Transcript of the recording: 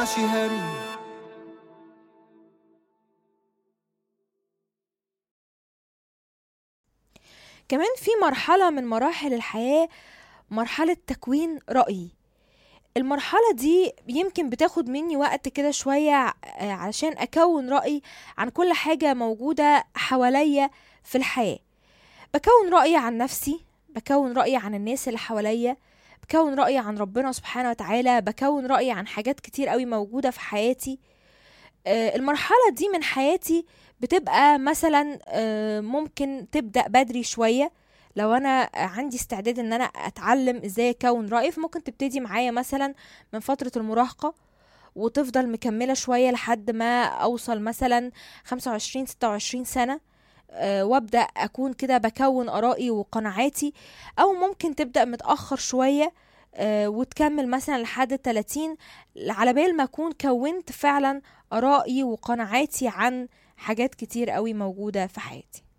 شهري كمان في مرحلة من مراحل الحياة مرحلة تكوين رأي المرحلة دي يمكن بتاخد مني وقت كده شوية آه، علشان أكون رأي عن كل حاجة موجودة حواليا في الحياة بكون رأي عن نفسي بكون رأي عن الناس اللي حواليا بكون رأي عن ربنا سبحانه وتعالى بكون رأي عن حاجات كتير قوي موجودة في حياتي آه، المرحلة دي من حياتي بتبقى مثلا آه، ممكن تبدأ بدري شوية لو انا عندي استعداد ان انا اتعلم ازاي اكون رأي فممكن تبتدي معايا مثلا من فترة المراهقة وتفضل مكملة شوية لحد ما اوصل مثلا 25 26 سنة آه، وابدا اكون كده بكون ارائي وقناعاتي او ممكن تبدا متاخر شويه آه، وتكمل مثلا لحد 30 على بال ما اكون كونت فعلا ارائي وقناعاتي عن حاجات كتير قوي موجوده في حياتي